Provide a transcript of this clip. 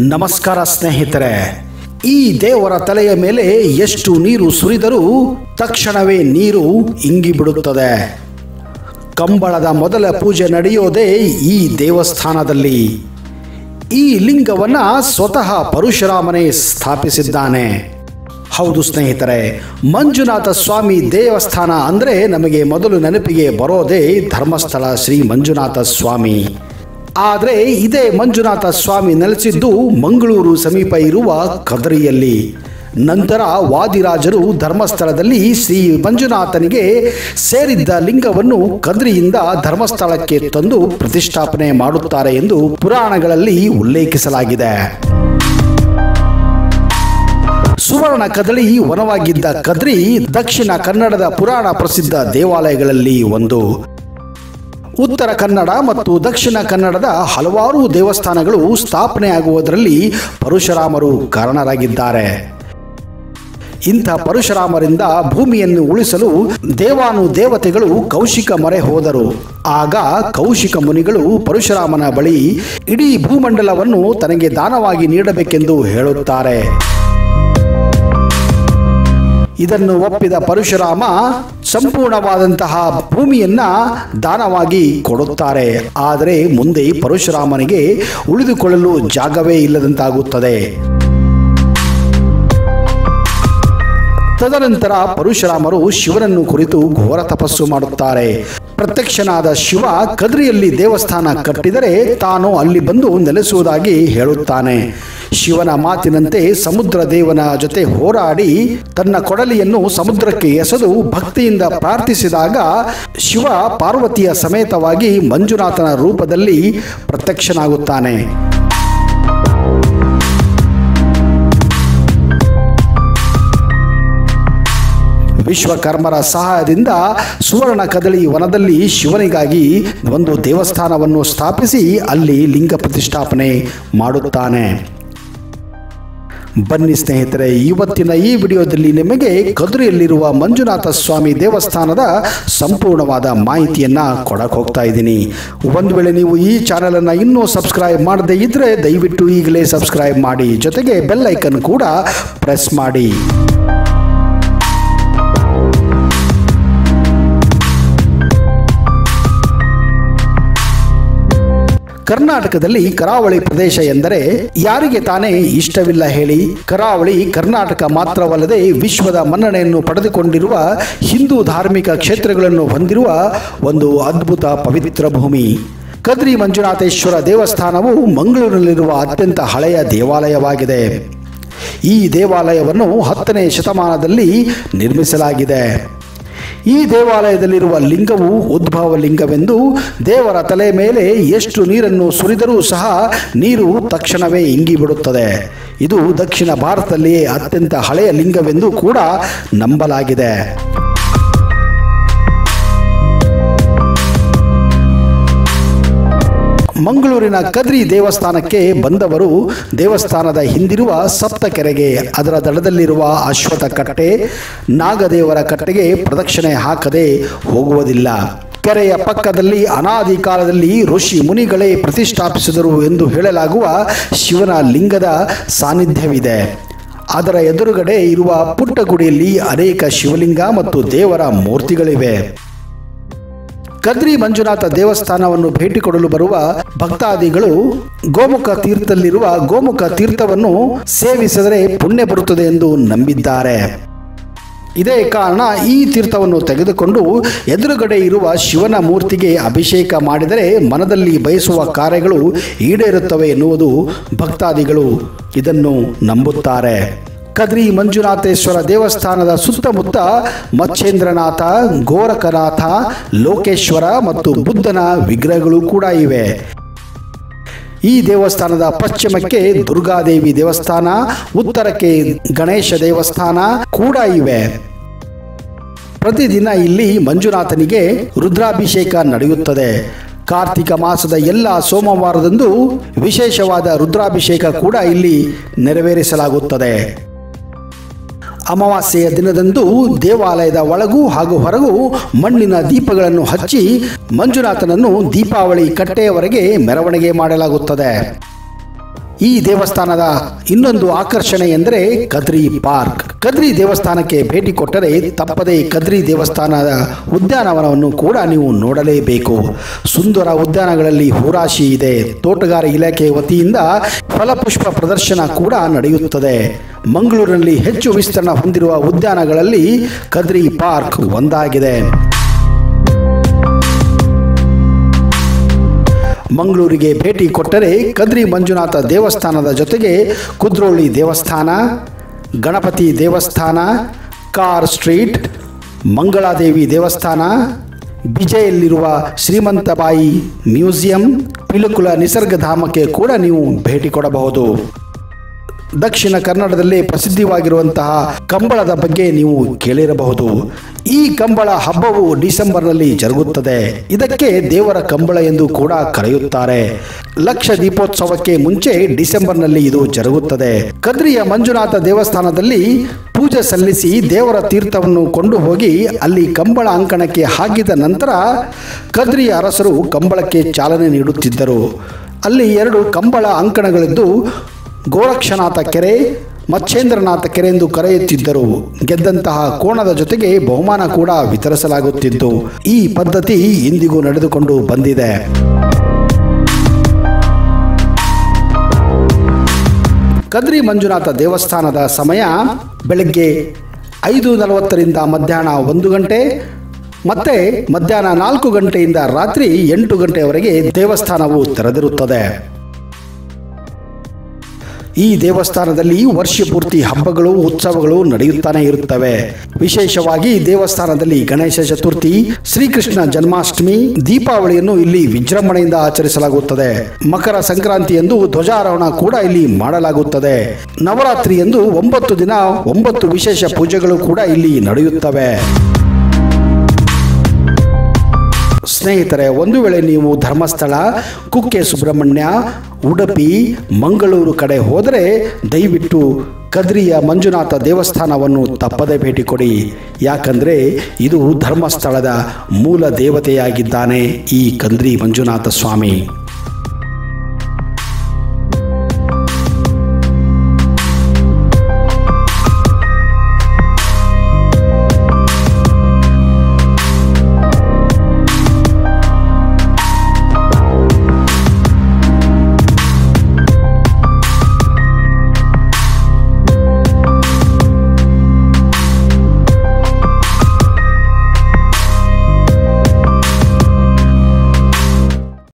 ನಮಸ್ಕಾರ ಸ್ನೇಹಿತರೆ ಈ ದೇವರ ತಲೆಯ ಮೇಲೆ ಎಷ್ಟು ನೀರು ಸುರಿದರೂ ತಕ್ಷಣವೇ ನೀರು ಇಂಗಿಬಿಡುತ್ತದೆ ಕಂಬಳದ ಮೊದಲ ಪೂಜೆ ನಡೆಯೋದೇ ಈ ದೇವಸ್ಥಾನದಲ್ಲಿ ಈ ಲಿಂಗವನ್ನ ಸ್ವತಃ ಪರಶುರಾಮನೇ ಸ್ಥಾಪಿಸಿದ್ದಾನೆ ಹೌದು ಸ್ನೇಹಿತರೆ ಮಂಜುನಾಥ ಸ್ವಾಮಿ ದೇವಸ್ಥಾನ ಅಂದರೆ ನಮಗೆ ಮೊದಲು ನೆನಪಿಗೆ ಬರೋದೇ ಧರ್ಮಸ್ಥಳ ಶ್ರೀ ಮಂಜುನಾಥ ಸ್ವಾಮಿ ಆದರೆ ಇದೇ ಮಂಜುನಾಥ ಸ್ವಾಮಿ ನೆಲೆಸಿದ್ದು ಮಂಗಳೂರು ಸಮೀಪ ಇರುವ ಕದರಿಯಲ್ಲಿ ನಂತರ ವಾದಿರಾಜರು ಧರ್ಮಸ್ಥಳದಲ್ಲಿ ಶ್ರೀ ಮಂಜುನಾಥನಿಗೆ ಸೇರಿದ್ದ ಲಿಂಗವನ್ನು ಕದ್ರಿಯಿಂದ ಧರ್ಮಸ್ಥಳಕ್ಕೆ ತಂದು ಪ್ರತಿಷ್ಠಾಪನೆ ಮಾಡುತ್ತಾರೆ ಎಂದು ಪುರಾಣಗಳಲ್ಲಿ ಉಲ್ಲೇಖಿಸಲಾಗಿದೆ ಸುವರ್ಣ ಕದಳಿ ವನವಾಗಿದ್ದ ಕದ್ರಿ ದಕ್ಷಿಣ ಕನ್ನಡದ ಪುರಾಣ ಪ್ರಸಿದ್ಧ ದೇವಾಲಯಗಳಲ್ಲಿ ಒಂದು ಉತ್ತರ ಕನ್ನಡ ಮತ್ತು ದಕ್ಷಿಣ ಕನ್ನಡದ ಹಲವಾರು ದೇವಸ್ಥಾನಗಳು ಸ್ಥಾಪನೆಯಾಗುವುದರಲ್ಲಿ ಪರಶುರಾಮರು ಕಾರಣರಾಗಿದ್ದಾರೆ ಇಂಥ ಪರಶುರಾಮರಿಂದ ಭೂಮಿಯನ್ನು ಉಳಿಸಲು ದೇವಾನು ದೇವತೆಗಳು ಕೌಶಿಕ ಮೊರೆ ಹೋದರು ಆಗ ಕೌಶಿಕ ಮುನಿಗಳು ಪರಶುರಾಮನ ಬಳಿ ಇಡೀ ಭೂಮಂಡಲವನ್ನು ತನಗೆ ದಾನವಾಗಿ ನೀಡಬೇಕೆಂದು ಹೇಳುತ್ತಾರೆ ಇದನ್ನು ಒಪ್ಪಿದ ಪರಶುರಾಮ ಸಂಪೂರ್ಣವಾದಂತಹ ಭೂಮಿಯನ್ನ ದಾನವಾಗಿ ಕೊಡುತ್ತಾರೆ ಆದರೆ ಮುಂದೆ ಪರಶುರಾಮನಿಗೆ ಉಳಿದುಕೊಳ್ಳಲು ಜಾಗವೇ ಇಲ್ಲದಂತಾಗುತ್ತದೆ ತದನಂತರ ಪರಶುರಾಮರು ಶಿವನನ್ನು ಕುರಿತು ಘೋರ ತಪಸ್ಸು ಮಾಡುತ್ತಾರೆ ಪ್ರತ್ಯಕ್ಷನಾದ ಶಿವ ಕದ್ರಿಯಲ್ಲಿ ದೇವಸ್ಥಾನ ಕಟ್ಟಿದರೆ ತಾನು ಅಲ್ಲಿ ಬಂದು ನೆಲೆಸುವುದಾಗಿ ಹೇಳುತ್ತಾನೆ ಶಿವನ ಮಾತಿನಂತೆ ಸಮುದ್ರ ದೇವನ ಜೊತೆ ಹೋರಾಡಿ ತನ್ನ ಕೊಡಲಿಯನ್ನು ಸಮುದ್ರಕ್ಕೆ ಎಸೆದು ಭಕ್ತಿಯಿಂದ ಪ್ರಾರ್ಥಿಸಿದಾಗ ಶಿವ ಪಾರ್ವತಿಯ ಸಮೇತವಾಗಿ ಮಂಜುನಾಥನ ರೂಪದಲ್ಲಿ ಪ್ರತ್ಯಕ್ಷನಾಗುತ್ತಾನೆ ವಿಶ್ವಕರ್ಮರ ಸಹಾಯದಿಂದ ಸುವರ್ಣ ಕದಳಿ ವನದಲ್ಲಿ ಶಿವನಿಗಾಗಿ ಒಂದು ದೇವಸ್ಥಾನವನ್ನು ಸ್ಥಾಪಿಸಿ ಅಲ್ಲಿ ಲಿಂಗ ಪ್ರತಿಷ್ಠಾಪನೆ ಮಾಡುತ್ತಾನೆ ಬನ್ನಿ ಸ್ನೇಹಿತರೆ ಇವತ್ತಿನ ಈ ವಿಡಿಯೋದಲ್ಲಿ ನಿಮಗೆ ಕದುರಿಯಲ್ಲಿರುವ ಮಂಜುನಾಥ ಸ್ವಾಮಿ ದೇವಸ್ಥಾನದ ಸಂಪೂರ್ಣವಾದ ಮಾಹಿತಿಯನ್ನ ಕೊಡಕ್ಕೆ ಹೋಗ್ತಾ ಇದ್ದೀನಿ ಒಂದು ವೇಳೆ ನೀವು ಈ ಚಾನಲನ್ನು ಇನ್ನೂ ಸಬ್ಸ್ಕ್ರೈಬ್ ಮಾಡದೇ ಇದ್ರೆ ದಯವಿಟ್ಟು ಈಗಲೇ ಸಬ್ಸ್ಕ್ರೈಬ್ ಮಾಡಿ ಜೊತೆಗೆ ಬೆಲ್ ಐಕನ್ ಕೂಡ ಪ್ರೆಸ್ ಮಾಡಿ ಕರ್ನಾಟಕದಲ್ಲಿ ಕರಾವಳಿ ಪ್ರದೇಶ ಎಂದರೆ ಯಾರಿಗೆ ತಾನೇ ಇಷ್ಟವಿಲ್ಲ ಹೇಳಿ ಕರಾವಳಿ ಕರ್ನಾಟಕ ಮಾತ್ರವಲ್ಲದೆ ವಿಶ್ವದ ಮನ್ನಣೆಯನ್ನು ಪಡೆದುಕೊಂಡಿರುವ ಹಿಂದೂ ಧಾರ್ಮಿಕ ಕ್ಷೇತ್ರಗಳನ್ನು ಹೊಂದಿರುವ ಒಂದು ಅದ್ಭುತ ಪವಿತ್ರ ಭೂಮಿ ಕದ್ರಿ ಮಂಜುನಾಥೇಶ್ವರ ದೇವಸ್ಥಾನವು ಮಂಗಳೂರಿನಲ್ಲಿರುವ ಅತ್ಯಂತ ಹಳೆಯ ದೇವಾಲಯವಾಗಿದೆ ಈ ದೇವಾಲಯವನ್ನು ಹತ್ತನೇ ಶತಮಾನದಲ್ಲಿ ನಿರ್ಮಿಸಲಾಗಿದೆ ಈ ದೇವಾಲಯದಲ್ಲಿರುವ ಲಿಂಗವು ಉದ್ಭವ ಲಿಂಗವೆಂದು ದೇವರ ತಲೆ ಮೇಲೆ ಎಷ್ಟು ನೀರನ್ನು ಸುರಿದರೂ ಸಹ ನೀರು ತಕ್ಷಣವೇ ಇಂಗಿಬಿಡುತ್ತದೆ ಇದು ದಕ್ಷಿಣ ಭಾರತದಲ್ಲಿಯೇ ಅತ್ಯಂತ ಹಳೆಯ ಲಿಂಗವೆಂದು ಕೂಡ ನಂಬಲಾಗಿದೆ ಮಂಗಳೂರಿನ ಕದ್ರಿ ದೇವಸ್ಥಾನಕ್ಕೆ ಬಂದವರು ದೇವಸ್ಥಾನದ ಹಿಂದಿರುವ ಸಪ್ತ ಕೆರೆಗೆ ಅದರ ದಡದಲ್ಲಿರುವ ಅಶ್ವಥ ಕಟ್ಟೆ ನಾಗದೇವರ ಕಟ್ಟೆಗೆ ಪ್ರದಕ್ಷಿಣೆ ಹಾಕದೆ ಹೋಗುವುದಿಲ್ಲ ಕೆರೆಯ ಪಕ್ಕದಲ್ಲಿ ಅನಾದಿ ಕಾಲದಲ್ಲಿ ಋಷಿ ಮುನಿಗಳೇ ಪ್ರತಿಷ್ಠಾಪಿಸಿದರು ಎಂದು ಹೇಳಲಾಗುವ ಶಿವನ ಲಿಂಗದ ಸಾನ್ನಿಧ್ಯವಿದೆ ಅದರ ಎದುರುಗಡೆ ಇರುವ ಪುಟ್ಟ ಗುಡಿಯಲ್ಲಿ ಅನೇಕ ಶಿವಲಿಂಗ ಮತ್ತು ದೇವರ ಮೂರ್ತಿಗಳಿವೆ ಕದ್ರಿ ಮಂಜುನಾಥ ದೇವಸ್ಥಾನವನ್ನು ಭೇಟಿ ಕೊಡಲು ಬರುವ ಭಕ್ತಾದಿಗಳು ಗೋಮುಖ ತೀರ್ಥದಲ್ಲಿರುವ ಗೋಮುಖ ತೀರ್ಥವನ್ನು ಸೇವಿಸಿದರೆ ಪುಣ್ಯ ಬರುತ್ತದೆ ಎಂದು ನಂಬಿದ್ದಾರೆ ಇದೇ ಕಾರಣ ಈ ತೀರ್ಥವನ್ನು ತೆಗೆದುಕೊಂಡು ಎದುರುಗಡೆ ಇರುವ ಶಿವನ ಮೂರ್ತಿಗೆ ಅಭಿಷೇಕ ಮಾಡಿದರೆ ಮನದಲ್ಲಿ ಬಯಸುವ ಕಾರ್ಯಗಳು ಈಡೇರುತ್ತವೆ ಎನ್ನುವುದು ಭಕ್ತಾದಿಗಳು ಇದನ್ನು ನಂಬುತ್ತಾರೆ ಕದ್ರಿ ಮಂಜುನಾಥೇಶ್ವರ ದೇವಸ್ಥಾನದ ಸುತ್ತಮುತ್ತ ಮಚ್ಛೇಂದ್ರನಾಥ ಗೋರಖನಾಥ ಲೋಕೇಶ್ವರ ಮತ್ತು ಬುದ್ಧನ ವಿಗ್ರಹಗಳು ಕೂಡ ಇವೆ ಈ ದೇವಸ್ಥಾನದ ಪಶ್ಚಿಮಕ್ಕೆ ದುರ್ಗಾದೇವಿ ದೇವಸ್ಥಾನ ಉತ್ತರಕ್ಕೆ ಗಣೇಶ ದೇವಸ್ಥಾನ ಕೂಡ ಇವೆ ಪ್ರತಿದಿನ ಇಲ್ಲಿ ಮಂಜುನಾಥನಿಗೆ ರುದ್ರಾಭಿಷೇಕ ನಡೆಯುತ್ತದೆ ಕಾರ್ತಿಕ ಮಾಸದ ಎಲ್ಲ ಸೋಮವಾರದಂದು ವಿಶೇಷವಾದ ರುದ್ರಾಭಿಷೇಕ ಕೂಡ ಇಲ್ಲಿ ನೆರವೇರಿಸಲಾಗುತ್ತದೆ ಅಮಾವಾಸ್ಯೆಯ ದಿನದಂದು ದೇವಾಲಯದ ಒಳಗೂ ಹಾಗೂ ಹೊರಗೂ ಮಣ್ಣಿನ ದೀಪಗಳನ್ನು ಹಚ್ಚಿ ಮಂಜುನಾಥನನ್ನು ದೀಪಾವಳಿ ಕಟ್ಟೆಯವರೆಗೆ ಮೆರವಣಿಗೆ ಮಾಡಲಾಗುತ್ತದೆ ಈ ದೇವಸ್ಥಾನದ ಇನ್ನೊಂದು ಆಕರ್ಷಣೆ ಎಂದರೆ ಕದ್ರಿ ಪಾರ್ಕ್ ಕದ್ರಿ ದೇವಸ್ಥಾನಕ್ಕೆ ಭೇಟಿ ಕೊಟ್ಟರೆ ತಪ್ಪದೇ ಕದ್ರಿ ದೇವಸ್ಥಾನದ ಉದ್ಯಾನವನವನ್ನು ಕೂಡ ನೀವು ನೋಡಲೇಬೇಕು ಸುಂದರ ಉದ್ಯಾನಗಳಲ್ಲಿ ಹೂರಾಶಿ ಇದೆ ತೋಟಗಾರ ಇಲಾಖೆ ವತಿಯಿಂದ ಫಲಪುಷ್ಪ ಪ್ರದರ್ಶನ ಕೂಡ ನಡೆಯುತ್ತದೆ ಮಂಗಳೂರಿನಲ್ಲಿ ಹೆಚ್ಚು ವಿಸ್ತೀರ್ಣ ಹೊಂದಿರುವ ಉದ್ಯಾನಗಳಲ್ಲಿ ಕದ್ರಿ ಪಾರ್ಕ್ ಒಂದಾಗಿದೆ ಮಂಗಳೂರಿಗೆ ಭೇಟಿ ಕೊಟ್ಟರೆ ಕದ್ರಿ ಮಂಜುನಾಥ ದೇವಸ್ಥಾನದ ಜೊತೆಗೆ ಕುದ್ರೋಳಿ ದೇವಸ್ಥಾನ ಗಣಪತಿ ದೇವಸ್ಥಾನ ಕಾರ್ ಸ್ಟ್ರೀಟ್ ಮಂಗಳಾದೇವಿ ದೇವಸ್ಥಾನ ಬಿಜೆಯಲ್ಲಿರುವ ಶ್ರೀಮಂತಬಾಯಿ ಮ್ಯೂಸಿಯಂ ಪಿಲುಕುಲ ನಿಸರ್ಗಧಾಮಕ್ಕೆ ಕೂಡ ನೀವು ಭೇಟಿ ಕೊಡಬಹುದು ದಕ್ಷಿಣ ಕನ್ನಡದಲ್ಲಿ ಪ್ರಸಿದ್ಧವಾಗಿರುವಂತಹ ಕಂಬಳದ ಬಗ್ಗೆ ನೀವು ಕೇಳಿರಬಹುದು ಈ ಕಂಬಳ ಹಬ್ಬವು ಡಿಸೆಂಬರ್ನಲ್ಲಿ ಜರುಗುತ್ತದೆ ಇದಕ್ಕೆ ದೇವರ ಕಂಬಳ ಎಂದು ಕೂಡ ಕರೆಯುತ್ತಾರೆ ಲಕ್ಷ ದೀಪೋತ್ಸವಕ್ಕೆ ಮುಂಚೆ ಡಿಸೆಂಬರ್ನಲ್ಲಿ ಇದು ಜರುಗುತ್ತದೆ ಕದ್ರಿಯ ಮಂಜುನಾಥ ದೇವಸ್ಥಾನದಲ್ಲಿ ಪೂಜೆ ಸಲ್ಲಿಸಿ ದೇವರ ತೀರ್ಥವನ್ನು ಕೊಂಡು ಹೋಗಿ ಅಲ್ಲಿ ಕಂಬಳ ಅಂಕಣಕ್ಕೆ ಹಾಕಿದ ನಂತರ ಕದ್ರಿಯ ಅರಸರು ಕಂಬಳಕ್ಕೆ ಚಾಲನೆ ನೀಡುತ್ತಿದ್ದರು ಅಲ್ಲಿ ಎರಡು ಕಂಬಳ ಅಂಕಣಗಳಿದ್ದು ಗೋರಕ್ಷನಾಥ ಕೆರೆ ಮಚ್ಛೇಂದ್ರನಾಥ ಕೆರೆ ಎಂದು ಕರೆಯುತ್ತಿದ್ದರು ಗೆದ್ದಂತಹ ಕೋಣದ ಜೊತೆಗೆ ಬಹುಮಾನ ಕೂಡ ವಿತರಿಸಲಾಗುತ್ತಿದ್ದು ಈ ಪದ್ಧತಿ ಇಂದಿಗೂ ನಡೆದುಕೊಂಡು ಬಂದಿದೆ ಕದ್ರಿ ಮಂಜುನಾಥ ದೇವಸ್ಥಾನದ ಸಮಯ ಬೆಳಗ್ಗೆ ಐದು ನಲವತ್ತರಿಂದ ಮಧ್ಯಾಹ್ನ ಒಂದು ಗಂಟೆ ಮತ್ತೆ ಮಧ್ಯಾಹ್ನ ನಾಲ್ಕು ಗಂಟೆಯಿಂದ ರಾತ್ರಿ ಎಂಟು ಗಂಟೆಯವರೆಗೆ ದೇವಸ್ಥಾನವು ತೆರೆದಿರುತ್ತದೆ ಈ ದೇವಸ್ಥಾನದಲ್ಲಿ ವರ್ಷ ಪೂರ್ತಿ ಹಬ್ಬಗಳು ಉತ್ಸವಗಳು ನಡೆಯುತ್ತಾನೆ ಇರುತ್ತವೆ ವಿಶೇಷವಾಗಿ ದೇವಸ್ಥಾನದಲ್ಲಿ ಗಣೇಶ ಚತುರ್ಥಿ ಶ್ರೀಕೃಷ್ಣ ಜನ್ಮಾಷ್ಟಮಿ ದೀಪಾವಳಿಯನ್ನು ಇಲ್ಲಿ ವಿಜೃಂಭಣೆಯಿಂದ ಆಚರಿಸಲಾಗುತ್ತದೆ ಮಕರ ಸಂಕ್ರಾಂತಿ ಎಂದು ಧ್ವಜಾರೋಹಣ ಕೂಡ ಇಲ್ಲಿ ಮಾಡಲಾಗುತ್ತದೆ ನವರಾತ್ರಿ ಎಂದು ಒಂಬತ್ತು ದಿನ ಒಂಬತ್ತು ವಿಶೇಷ ಪೂಜೆಗಳು ಕೂಡ ಇಲ್ಲಿ ನಡೆಯುತ್ತವೆ ಸ್ನೇಹಿತರೆ ಒಂದು ವೇಳೆ ನೀವು ಧರ್ಮಸ್ಥಳ ಕುಕ್ಕೆ ಸುಬ್ರಹ್ಮಣ್ಯ ಉಡುಪಿ ಮಂಗಳೂರು ಕಡೆ ಹೋದರೆ ದಯವಿಟ್ಟು ಕದ್ರಿಯ ಮಂಜುನಾಥ ದೇವಸ್ಥಾನವನ್ನು ತಪ್ಪದೆ ಭೇಟಿ ಕೊಡಿ ಯಾಕಂದರೆ ಇದು ಧರ್ಮಸ್ಥಳದ ಮೂಲ ದೇವತೆಯಾಗಿದ್ದಾನೆ ಈ ಕದ್ರಿ ಮಂಜುನಾಥ ಸ್ವಾಮಿ